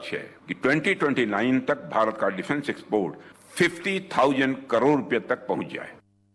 है कि 2029 तक भारत का डिफेंस एक्सपोर्ट 50,000 करोड़ रुपए तक पहुंच जाए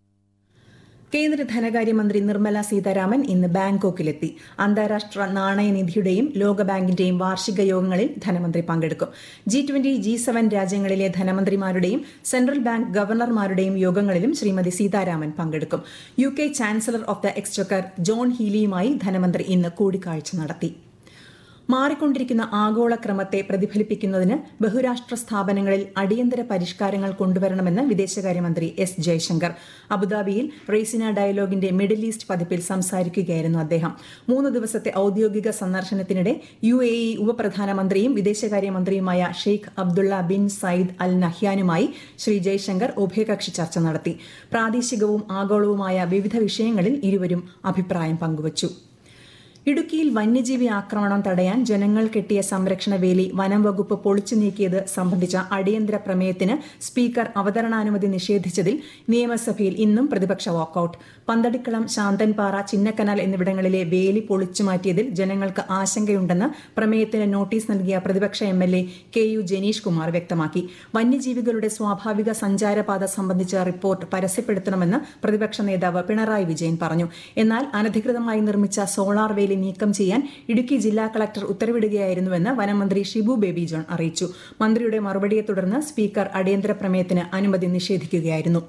കേന്ദ്ര ധനകാര്യമന്ത്രി നിർമ്മല സീതാരാമൻ ഇന്ന് ബാങ്കോക്കിലെത്തി അന്താരാഷ്ട്ര നാണയനിധിയുടെയും ലോകബാങ്കിന്റെയും വാർഷിക യോഗങ്ങളിൽ ധനമന്ത്രി പങ്കെടുക്കും ജി ട്വന്റി ജി സെവൻ രാജ്യങ്ങളിലെ ധനമന്ത്രിമാരുടെയും സെൻട്രൽ ബാങ്ക് ഗവർണർമാരുടെയും യോഗങ്ങളിലും ശ്രീമതി സീതാരാമൻ പങ്കെടുക്കും U K chancellor of the exchequer John ഹീലിയുമായി ധനമന്ത്രി ഇന്ന് കൂടിക്കാഴ്ച നടത്തി മാറിക്കൊണ്ടിരിക്കുന്ന ആഗോള ക്രമത്തെ പ്രതിഫലിപ്പിക്കുന്നതിന് ബഹുരാഷ്ട്ര സ്ഥാപനങ്ങളിൽ അടിയന്തര പരിഷ്കാരങ്ങൾ കൊണ്ടുവരണമെന്ന് വിദേശകാര്യമന്ത്രി എസ് ജയശങ്കർ അബുദാബിയിൽ റെയ്സിന ഡയലോഗിന്റെ മിഡിൽ ഈസ്റ്റ് പതിപ്പിൽ സംസാരിക്കുകയായിരുന്നു അദ്ദേഹം മൂന്ന് ദിവസത്തെ ഔദ്യോഗിക സന്ദർശനത്തിനിടെ യു എ ഇ ഉപപ്രധാനമന്ത്രിയും വിദേശകാര്യമന്ത്രിയുമായ Sheikh Abdullah bin Zayed Al നഹ്യാനുമായി ശ്രീ ജയശങ്കർ ഉഭയകക്ഷി ചർച്ച നടത്തി പ്രാദേശികവും ആഗോളവുമായ വിവിധ വിഷയങ്ങളിൽ ഇരുവരും അഭിപ്രായം പങ്കുവച്ചു ഇടുക്കിയിൽ വന്യജീവി ആക്രമണം തടയാൻ ജനങ്ങൾ കെട്ടിയ സംരക്ഷണ വേലി വനം വകുപ്പ് പൊളിച്ചു നീക്കിയത് സംബന്ധിച്ച അടിയന്തര പ്രമേയത്തിന് സ്പീക്കർ അവതരണാനുമതി നിഷേധിച്ചതിൽ നിയമസഭയിൽ ഇന്നും പ്രതിപക്ഷ വാക്കൌട്ട് പന്തടിക്കളം ശാന്തൻപാറ ചിന്നക്കനാൽ എന്നിവിടങ്ങളിലെ വേലി പൊളിച്ചു മാറ്റിയതിൽ ജനങ്ങൾക്ക് ആശങ്കയുണ്ടെന്ന് പ്രമേയത്തിന് നോട്ടീസ് നൽകിയ പ്രതിപക്ഷ M L A K U Janeesh Kumar വ്യക്തമാക്കി വന്യജീവികളുടെ സ്വാഭാവിക സഞ്ചാരപാത സംബന്ധിച്ച റിപ്പോർട്ട് പരസ്യപ്പെടുത്തണമെന്ന് പ്രതിപക്ഷ നേതാവ് പിണറായി വിജയൻ പറഞ്ഞു എന്നാൽ അനധികൃതമായി നിർമ്മിച്ച സോളാർ വേലി നീക്കം ചെയ്യാൻ ഇടുക്കി ജില്ലാ കളക്ടർ ഉത്തരവിടുകയായിരുന്നുവെന്ന് വനമന്ത്രി ഷിബു ബേബി ജോൺ അറിയിച്ചു മന്ത്രിയുടെ മറുപടിയെ തുടർന്ന് സ്പീക്കർ അടിയന്തര പ്രമേയത്തിന് അനുമതി നിഷേധിക്കുകയായിരുന്നു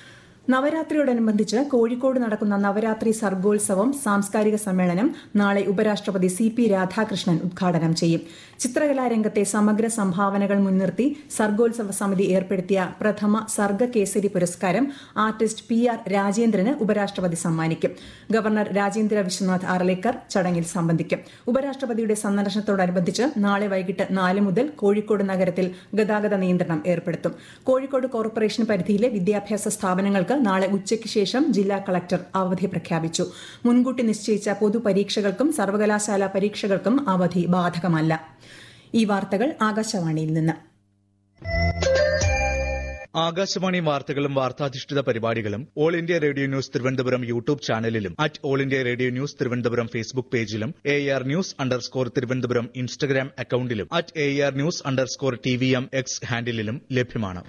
നവരാത്രിയോടനുബന്ധിച്ച് കോഴിക്കോട് നടക്കുന്ന നവരാത്രി സർഗോത്സവം സാംസ്കാരിക സമ്മേളനം നാളെ ഉപരാഷ്ട്രപതി സി പി രാധാകൃഷ്ണൻ ഉദ്ഘാടനം ചെയ്യും ചിത്രകലാരംഗത്തെ സമഗ്ര സംഭാവനകൾ മുൻനിർത്തി സർഗോത്സവ സമിതി ഏർപ്പെടുത്തിയ പ്രഥമ സർഗ കേസരി പുരസ്കാരം ആർട്ടിസ്റ്റ് പി ആർ രാജേന്ദ്രന് ഉപരാഷ്ട്രപതി സമ്മാനിക്കും ഗവർണർ രാജേന്ദ്ര വിശ്വനാഥ് ആർലേക്കർ ചടങ്ങിൽ സംബന്ധിക്കും ഉപരാഷ്ട്രപതിയുടെ സന്ദർശനത്തോടനുബന്ധിച്ച് നാളെ വൈകിട്ട് നാല് മുതൽ കോഴിക്കോട് നഗരത്തിൽ ഗതാഗത നിയന്ത്രണം ഏർപ്പെടുത്തും കോഴിക്കോട് കോർപ്പറേഷൻ പരിധിയിലെ വിദ്യാഭ്യാസ സ്ഥാപനങ്ങൾക്ക് നാളെ ഉച്ചയ്ക്ക് ശേഷം ജില്ലാ കളക്ടർ അവധി പ്രഖ്യാപിച്ചു മുൻകൂട്ടി നിശ്ചയിച്ച പൊതുപരീക്ഷകൾക്കും സർവകലാശാല പരീക്ഷകൾക്കും അവധി ബാധകമല്ല ഈ വാർത്തകൾ ആകാശവാണിയിൽ നിന്ന് ആകാശവാണി വാർത്തകളും വാർത്താധിഷ്ഠിത പരിപാടികളും all India radio news Thiruvananthapuram YouTube ചാനലിലും at all India radio news Thiruvananthapuram Facebook പേജിലും A R news underscore Thiruvananthapuram Instagram അക്കൌണ്ടിലും at A R news underscore T V M X ഹാൻഡിലും ലഭ്യമാണ്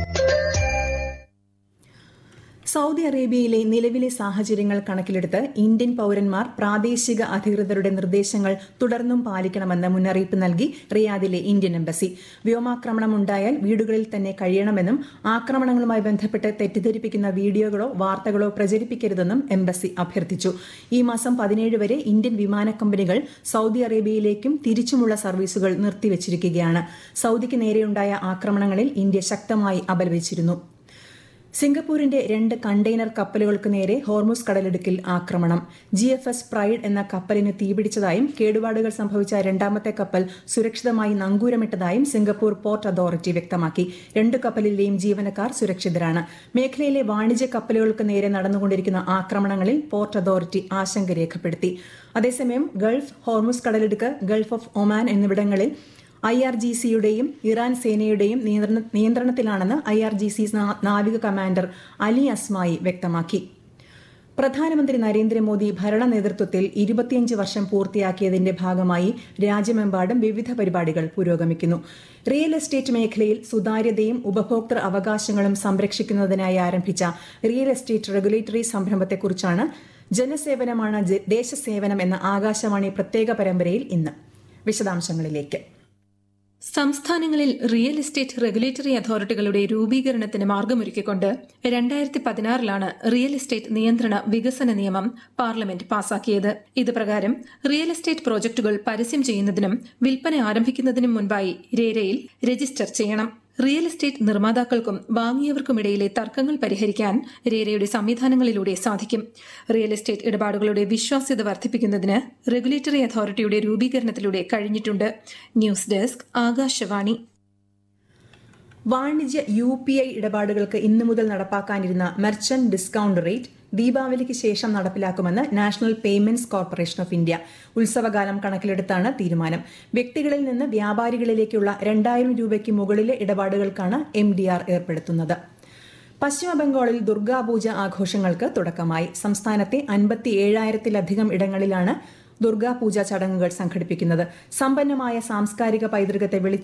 സൗദി അറേബ്യയിലെ നിലവിലെ സാഹചര്യങ്ങൾ കണക്കിലെടുത്ത് ഇന്ത്യൻ പൌരന്മാർ പ്രാദേശിക അധികൃതരുടെ നിർദ്ദേശങ്ങൾ തുടർന്നും പാലിക്കണമെന്ന് മുന്നറിയിപ്പ് നൽകി റിയാദിലെ ഇന്ത്യൻ എംബസി വ്യോമാക്രമണം ഉണ്ടായാൽ വീടുകളിൽ തന്നെ കഴിയണമെന്നും ആക്രമണങ്ങളുമായി ബന്ധപ്പെട്ട് തെറ്റിദ്ധരിപ്പിക്കുന്ന വീഡിയോകളോ വാർത്തകളോ പ്രചരിപ്പിക്കരുതെന്നും എംബസി അഭ്യർത്ഥിച്ചു ഈ മാസം പതിനേഴ് വരെ ഇന്ത്യൻ വിമാന കമ്പനികൾ സൗദി അറേബ്യയിലേക്കും തിരിച്ചുമുള്ള സർവീസുകൾ നിർത്തിവച്ചിരിക്കുകയാണ് സൗദിക്ക് നേരെയുണ്ടായ ആക്രമണങ്ങളിൽ ഇന്ത്യ ശക്തമായി അപലപിച്ചിരുന്നു സിംഗപ്പൂരിന്റെ രണ്ട് കണ്ടെയ്നർ കപ്പലുകൾക്ക് നേരെ ഹോർമുസ് കടലിടുക്കിൽ ആക്രമണം ജി എഫ് എസ് പ്രൈഡ് എന്ന കപ്പലിന് തീപിടിച്ചതായും കേടുപാടുകൾ സംഭവിച്ച രണ്ടാമത്തെ കപ്പൽ സുരക്ഷിതമായി നങ്കൂരമിട്ടതായും സിംഗപ്പൂർ പോർട്ട് അതോറിറ്റി വ്യക്തമാക്കി രണ്ട് കപ്പലിലെയും ജീവനക്കാർ സുരക്ഷിതരാണ് മേഖലയിലെ വാണിജ്യ കപ്പലുകൾക്ക് നേരെ നടന്നുകൊണ്ടിരിക്കുന്ന ആക്രമണങ്ങളിൽ പോർട്ട് അതോറിറ്റി ആശങ്ക രേഖപ്പെടുത്തി അതേസമയം ഗൾഫ് ഹോർമുസ് കടലിടുക്ക് ഗൾഫ് ഓഫ് ഒമാൻ എന്നിവിടങ്ങളിൽ ഐ ആർ ജി സിയുടെയും ഇറാൻ സേനയുടെയും നിയന്ത്രണത്തിലാണെന്ന് ഐ ആർ ജി സി നാവിക കമാൻഡർ അലി അസ്മായി വ്യക്തമാക്കി പ്രധാനമന്ത്രി നരേന്ദ്രമോദി ഭരണ നേതൃത്വത്തിൽ ഇരുപത്തിയഞ്ച് വർഷം പൂർത്തിയാക്കിയതിന്റെ ഭാഗമായി രാജ്യമെമ്പാടും വിവിധ പരിപാടികൾ പുരോഗമിക്കുന്നു റിയൽ എസ്റ്റേറ്റ് മേഖലയിൽ സുതാര്യതയും ഉപഭോക്തൃ അവകാശങ്ങളും സംരക്ഷിക്കുന്നതിനായി ആരംഭിച്ച റിയൽ എസ്റ്റേറ്റ് റെഗുലേറ്ററി സംരംഭത്തെക്കുറിച്ചാണ് ജനസേവനമാണ് ദേശസേവനം എന്ന ആകാശവാണി പ്രത്യേക പരമ്പരയിൽ ഇന്ന് വിശദാംശങ്ങളിലേക്ക് സംസ്ഥാനങ്ങളിൽ റിയൽ എസ്റ്റേറ്റ് റെഗുലേറ്ററി അതോറിറ്റികളുടെ രൂപീകരണത്തിന് മാർഗമൊരുക്കിക്കൊണ്ട് രണ്ടായിരത്തി പതിനാറിലാണ് റിയൽ എസ്റ്റേറ്റ് നിയന്ത്രണ വികസന നിയമം പാർലമെന്റ് പാസാക്കിയത് ഇത് പ്രകാരം റിയൽ എസ്റ്റേറ്റ് പ്രോജക്ടുകൾ പരസ്യം ചെയ്യുന്നതിനും വിൽപ്പന ആരംഭിക്കുന്നതിനും മുൻപായി രേരയിൽ രജിസ്റ്റർ ചെയ്യണം റിയൽ എസ്റ്റേറ്റ് നിർമ്മാതാക്കൾക്കും വാങ്ങിയവർക്കുമിടയിലെ തർക്കങ്ങൾ പരിഹരിക്കാൻ രേരയുടെ സംവിധാനങ്ങളിലൂടെ സാധിക്കും റിയൽ എസ്റ്റേറ്റ് ഇടപാടുകളുടെ വിശ്വാസ്യത വർദ്ധിപ്പിക്കുന്നതിന് റെഗുലേറ്ററി അതോറിറ്റിയുടെ രൂപീകരണത്തിലൂടെ കഴിഞ്ഞിട്ടുണ്ട് ന്യൂസ് ഡെസ്ക് ആകാശവാണി വാണിജ്യ യു പി ഐ ഇടപാടുകൾക്ക് ഇന്നു മുതൽ നടപ്പാക്കാനിരുന്ന മെർച്ചന്റ് ഡിസ്കൌണ്ട് റേറ്റ് ദീപാവലിക്ക് ശേഷം നടപ്പിലാക്കുമെന്ന് national payments corporation of India ഉത്സവകാലം കണക്കിലെടുത്താണ് തീരുമാനം വ്യക്തികളിൽ നിന്ന് വ്യാപാരികളിലേക്കുള്ള രണ്ടായിരം രൂപയ്ക്ക് മുകളിലെ ഇടപാടുകൾക്കാണ് എം ഡി ആർ ഏർപ്പെടുത്തുന്നത് പശ്ചിമബംഗാളിൽ ദുർഗാപൂജ ആഘോഷങ്ങൾക്ക് തുടക്കമായി സംസ്ഥാനത്തെ അൻപത്തി ഏഴായിരത്തിലധികം ഇടങ്ങളിലാണ് ദുർഗാപൂജ ചടങ്ങുകൾ സംഘടിപ്പിക്കുന്നത് സമ്പന്നമായ സാംസ്കാരിക പൈതൃകത്തെ വിളിച്ചു